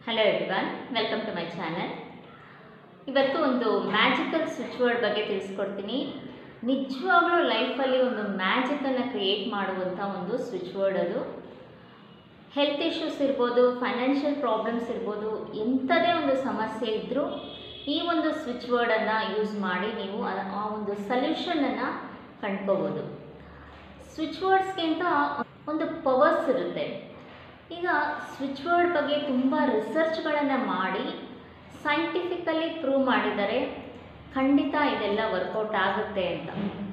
hello everyone welcome to my channel ಇವತ್ತು ಒಂದು magical switch word ಬಗ್ಗೆ ತಿಳಿಸ್ಕೊಡ್ತೀನಿ ನಿಜವಾಗ್ಲೂ ಲೈಫಲ್ಲಿ ಒಂದು ಮ್ಯಾಜಿಕನ್ನು ಕ್ರಿಯೇಟ್ ಮಾಡುವಂಥ ಒಂದು ಸ್ವಿಚ್ ವರ್ಡ್ ಅದು ಹೆಲ್ತ್ ಇಶ್ಯೂಸ್ ಇರ್ಬೋದು ಫೈನಾನ್ಷಿಯಲ್ ಪ್ರಾಬ್ಲಮ್ಸ್ ಇರ್ಬೋದು ಎಂಥದೇ ಒಂದು ಸಮಸ್ಯೆ ಇದ್ದರೂ ಈ ಒಂದು ಸ್ವಿಚ್ ವರ್ಡನ್ನು ಯೂಸ್ ಮಾಡಿ ನೀವು ಆ- ಆ ಒಂದು ಸಲ್ಯೂಷನನ್ನು ಕಂಡ್ಕೋಬೋದು ಸ್ವಿಚ್ ವರ್ಡ್ಸ್ಗಿಂತ ಒಂದು ಪವರ್ಸ್ ಇರುತ್ತೆ ಈಗ ಸ್ವಿಚ್ ವರ್ಡ್ ಬಗ್ಗೆ ತುಂಬ ರಿಸರ್ಚ್ಗಳನ್ನು ಮಾಡಿ ಸೈಂಟಿಫಿಕಲಿ ಪ್ರೂವ್ ಮಾಡಿದ್ದಾರೆ ಖಂಡಿತ ಇದೆಲ್ಲ ವರ್ಕೌಟ್ ಆಗುತ್ತೆ ಅಂತ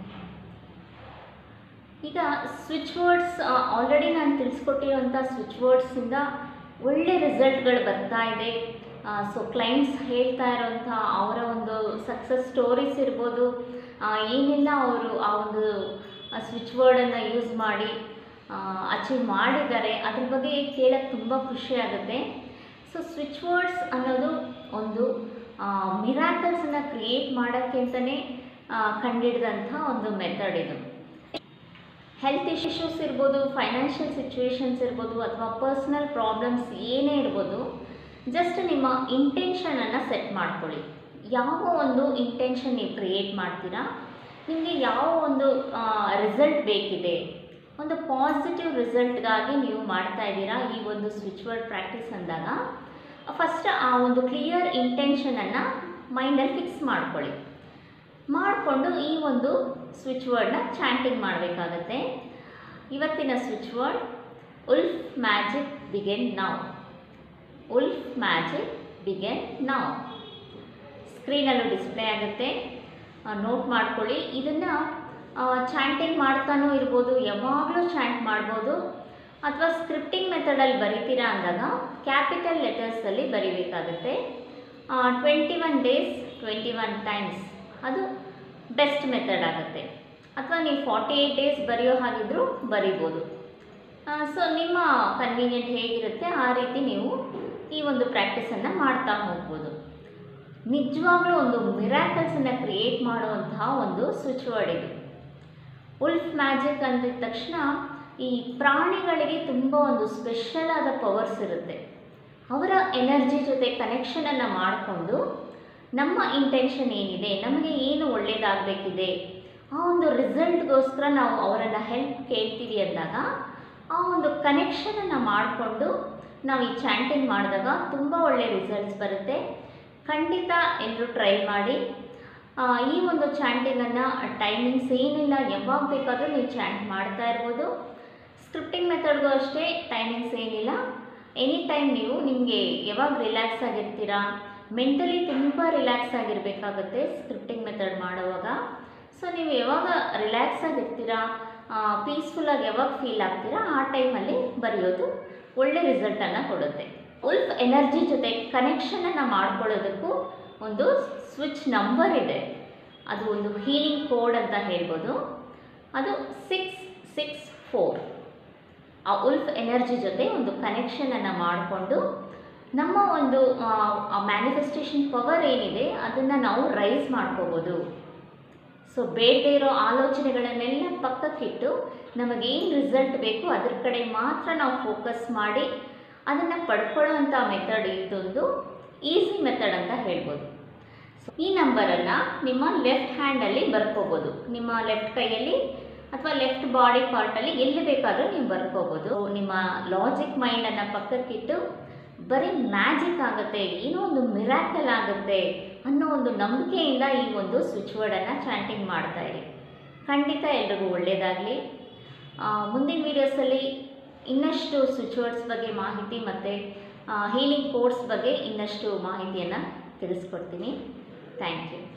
ಈಗ ಸ್ವಿಚ್ ವರ್ಡ್ಸ್ ಆಲ್ರೆಡಿ ನಾನು ತಿಳಿಸ್ಕೊಟ್ಟಿರೋಂಥ ಸ್ವಿಚ್ ವರ್ಡ್ಸಿಂದ ಒಳ್ಳೆ ರಿಸಲ್ಟ್ಗಳು ಬರ್ತಾ ಇದೆ ಸೊ ಕ್ಲೈಂಟ್ಸ್ ಹೇಳ್ತಾ ಇರೋಂಥ ಅವರ ಒಂದು ಸಕ್ಸಸ್ ಸ್ಟೋರೀಸ್ ಇರ್ಬೋದು ಆ, ಏನೆಲ್ಲ ಅವರು ಆ ಒಂದು ಸ್ವಿಚ್ ವರ್ಡನ್ನು ಯೂಸ್ ಮಾಡಿ ಅಚೀವ್ ಮಾಡಿದ್ದಾರೆ ಅದ್ರ ಬಗ್ಗೆ ಕೇಳೋಕ್ಕೆ ತುಂಬ ಖುಷಿ ಆಗುತ್ತೆ ಸೊ ಸ್ವಿಚ್ ವರ್ಡ್ಸ್ ಅನ್ನೋದು ಒಂದು ಮಿರಾಕಲ್ಸನ್ನು ಕ್ರಿಯೇಟ್ ಮಾಡೋಕ್ಕೆ ಅಂತಲೇ ಕಂಡಿಡಿದಂಥ ಒಂದು ಮೆಥಡ್ ಇದು ಹೆಲ್ತ್ ಇಶ್ಯೂಸ್ ಇರ್ಬೋದು ಫೈನಾನ್ಷಿಯಲ್ ಸಿಚುವೇಶನ್ಸ್ ಇರ್ಬೋದು ಅಥವಾ ಪರ್ಸ್ನಲ್ ಪ್ರಾಬ್ಲಮ್ಸ್ ಏನೇ ಇರ್ಬೋದು ಜಸ್ಟ್ ನಿಮ್ಮ ಇಂಟೆನ್ಷನನ್ನು ಸೆಟ್ ಮಾಡ್ಕೊಳ್ಳಿ ಯಾವ ಒಂದು ಇಂಟೆನ್ಷನ್ ನೀವು ಕ್ರಿಯೇಟ್ ಮಾಡ್ತೀರಾ ನಿಮಗೆ ಯಾವ ಒಂದು ರಿಸಲ್ಟ್ ಬೇಕಿದೆ ಒಂದು ಪಾಸಿಟಿವ್ ರಿಸಲ್ಟ್ಗಾಗಿ ನೀವು ಮಾಡ್ತಾ ಇದ್ದೀರಾ ಈ ಒಂದು ಸ್ವಿಚ್ ವರ್ಡ್ ಪ್ರಾಕ್ಟೀಸ್ ಅಂದಾಗ ಫಸ್ಟ್ ಆ ಒಂದು ಕ್ಲಿಯರ್ ಇಂಟೆನ್ಷನನ್ನು ಮೈಂಡಲ್ಲಿ ಫಿಕ್ಸ್ ಮಾಡ್ಕೊಳ್ಳಿ ಮಾಡಿಕೊಂಡು ಈ ಒಂದು ಸ್ವಿಚ್ ವರ್ಡ್ನ ಚಾಂಟಿಂಗ್ ಮಾಡಬೇಕಾಗತ್ತೆ ಇವತ್ತಿನ switch word wolf magic begin now wolf magic begin now ಸ್ಕ್ರೀನಲ್ಲೂ ಡಿಸ್ಪ್ಲೇ ಆಗುತ್ತೆ ನೋಟ್ ಮಾಡ್ಕೊಳ್ಳಿ ಇದನ್ನು ಚಾಂಟಿಂಗ್ ಮಾಡ್ತಾನೂ ಇರ್ಬೋದು ಯಾವಾಗಲೂ ಚಾಂಟ್ ಮಾಡ್ಬೋದು ಅಥವಾ ಸ್ಕ್ರಿಪ್ಟಿಂಗ್ ಮೆಥಡಲ್ಲಿ ಬರಿತೀರಾ ಅಂದಾಗ ಕ್ಯಾಪಿಟಲ್ ಲೆಟರ್ಸಲ್ಲಿ ಬರಿಬೇಕಾಗುತ್ತೆ twenty one days twenty one times ಅದು ಬೆಸ್ಟ್ ಮೆಥಡ್ ಆಗುತ್ತೆ ಅಥವಾ ನೀವು ಫಾರ್ಟಿ ಏಯ್ಟ್ ಡೇಸ್ ಬರೆಯೋ ಹಾಗಿದ್ರೂ ಬರಿಬೋದು ಸೊ ನಿಮ್ಮ ಕನ್ವೀನಿಯೆಂಟ್ ಹೇಗಿರುತ್ತೆ ಆ ರೀತಿ ನೀವು ಈ ಒಂದು ಪ್ರಾಕ್ಟೀಸನ್ನು ಮಾಡ್ತಾ ಹೋಗ್ಬೋದು ನಿಜವಾಗ್ಲೂ ಒಂದು ಮಿರಾಕಲ್ಸನ್ನು ಕ್ರಿಯೇಟ್ ಮಾಡುವಂತಹ ಒಂದು ಸ್ವಿಚ್ ವರ್ಡ್ ಇದು ಉಲ್ಫ್ ಮ್ಯಾಜಿಕ್ ಅಂದಿದ ತಕ್ಷಣ ಈ ಪ್ರಾಣಿಗಳಿಗೆ ತುಂಬ ಒಂದು ಸ್ಪೆಷಲ್ ಆದ ಪವರ್ಸ್ ಇರುತ್ತೆ ಅವರ ಎನರ್ಜಿ ಜೊತೆ ಕನೆಕ್ಷನನ್ನು ಮಾಡಿಕೊಂಡು ನಮ್ಮ ಇಂಟೆನ್ಷನ್ ಏನಿದೆ ನಮಗೆ ಏನು ಒಳ್ಳೆಯದಾಗಬೇಕಿದೆ ಆ ಒಂದು ರಿಸಲ್ಟ್ಗೋಸ್ಕರ ನಾವು ಅವರನ್ನು ಹೆಲ್ಪ್ ಕೇಳ್ತೀವಿ ಅಂದಾಗ ಆ ಒಂದು ಕನೆಕ್ಷನನ್ನು ಮಾಡಿಕೊಂಡು ನಾವು ಈ ಚಾಂಟಿಂಗ್ ಮಾಡಿದಾಗ ತುಂಬ ಒಳ್ಳೆಯ ರಿಸಲ್ಟ್ಸ್ ಬರುತ್ತೆ ಖಂಡಿತ ಎಲ್ಲರೂ ಟ್ರೈ ಮಾಡಿ ಆ, ಈ ಒಂದು ಚಾಂಟಿಂಗನ್ನು ಟೈಮಿಂಗ್ಸ್ ಏನಿಲ್ಲ ಯಾವಾಗ ಬೇಕಾದರೂ ನೀವು ಚಾಂಟ್ ಮಾಡ್ತಾ ಇರ್ಬೋದು ಸ್ಕ್ರಿಪ್ಟಿಂಗ್ ಮೆಥಡ್ಗೂ ಅಷ್ಟೇ ಟೈಮಿಂಗ್ಸ್ ಏನಿಲ್ಲ ಎನಿ ಟೈಮ್ ನೀವು ನಿಮಗೆ ಯಾವಾಗ ರಿಲ್ಯಾಕ್ಸ್ ಆಗಿರ್ತೀರಾ ಮೆಂಟಲಿ ತುಂಬ ರಿಲ್ಯಾಕ್ಸ್ ಆಗಿರಬೇಕಾಗುತ್ತೆ ಸ್ಕ್ರಿಪ್ಟಿಂಗ್ ಮೆಥಡ್ ಮಾಡುವಾಗ ಸೊ ನೀವು ಯಾವಾಗ ರಿಲ್ಯಾಕ್ಸ್ ಆಗಿರ್ತೀರಾ ಪೀಸ್ಫುಲ್ಲಾಗಿ ಯಾವಾಗ ಫೀಲ್ ಆಗ್ತೀರಾ ಆ ಟೈಮಲ್ಲಿ ಬರೆಯೋದು ಒಳ್ಳೆ ರಿಸಲ್ಟನ್ನು ಕೊಡುತ್ತೆ ಉಲ್ಫ್ ಎನರ್ಜಿ ಜೊತೆ ಕನೆಕ್ಷನನ್ನು ಮಾಡ್ಕೊಳ್ಳೋದಕ್ಕೂ ಒಂದು ಸ್ವಿಚ್ ನಂಬರ್ ಇದೆ ಅದು ಒಂದು ಹೀಲಿಂಗ್ ಕೋಡ್ ಅಂತ ಹೇಳ್ಬೋದು ಅದು ಸಿಕ್ಸ್ ಸಿಕ್ಸ್ ಫೋರ್ ಆ ಉಲ್ಫ್ ಎನರ್ಜಿ ಜೊತೆ ಒಂದು ಕನೆಕ್ಷನನ್ನು ಮಾಡಿಕೊಂಡು ನಮ್ಮ ಒಂದು ಮ್ಯಾನಿಫೆಸ್ಟೇಷನ್ ಪವರ್ ಏನಿದೆ ಅದನ್ನು ನಾವು ರೈಸ್ ಮಾಡ್ಕೋಬೋದು ಸೊ ಬೇಡದೇ ಇರೋ ಆಲೋಚನೆಗಳನ್ನೆಲ್ಲ ಪಕ್ಕಕ್ಕಿಟ್ಟು ನಮಗೇನು ರಿಸಲ್ಟ್ ಬೇಕು ಅದ್ರ ಕಡೆ ಮಾತ್ರ ನಾವು ಫೋಕಸ್ ಮಾಡಿ ಅದನ್ನು ಪಡ್ಕೊಳ್ಳೋವಂಥ ಮೆಥಡ್ ಇದೊಂದು ಈಸಿ ಮೆಥಡ್ ಅಂತ ಹೇಳ್ಬೋದು ಸೊ ಈ ನಂಬರನ್ನು ನಿಮ್ಮ ಲೆಫ್ಟ್ ಹ್ಯಾಂಡಲ್ಲಿ ಬರ್ಕೋಬೋದು ನಿಮ್ಮ ಲೆಫ್ಟ್ ಕೈಯಲ್ಲಿ ಅಥವಾ ಲೆಫ್ಟ್ ಬಾಡಿ ಪಾರ್ಟಲ್ಲಿ ಎಲ್ಲಿ ಬೇಕಾದರೂ ನೀವು ಬರ್ಕೋಬೋದು ನಿಮ್ಮ ಲಾಜಿಕ್ ಮೈಂಡನ್ನು ಪಕ್ಕಕ್ಕಿಟ್ಟು ಬರೀ ಮ್ಯಾಜಿಕ್ ಆಗುತ್ತೆ ಏನೋ ಒಂದು ಮಿರಾಕಲ್ ಆಗುತ್ತೆ ಅನ್ನೋ ಒಂದು ನಂಬಿಕೆಯಿಂದ ಈ ಒಂದು ಸ್ವಿಚ್ ವರ್ಡನ್ನು ಚಾಂಟಿಂಗ್ ಮಾಡ್ತಾ ಇರಿ ಖಂಡಿತ ಎಲ್ರಿಗೂ ಒಳ್ಳೆಯದಾಗಲಿ ಮುಂದಿನ ವೀಡಿಯೋಸಲ್ಲಿ ಇನ್ನಷ್ಟು ಸ್ವಿಚ್ ವರ್ಡ್ಸ್ ಬಗ್ಗೆ ಮಾಹಿತಿ ಮತ್ತು ಹೀಲಿಂಗ್ ಕೋರ್ಸ್ ಬಗ್ಗೆ ಇನ್ನಷ್ಟು ಮಾಹಿತಿಯನ್ನು ತಿಳಿಸ್ಕೊಡ್ತೀನಿ ಥ್ಯಾಂಕ್ ಯು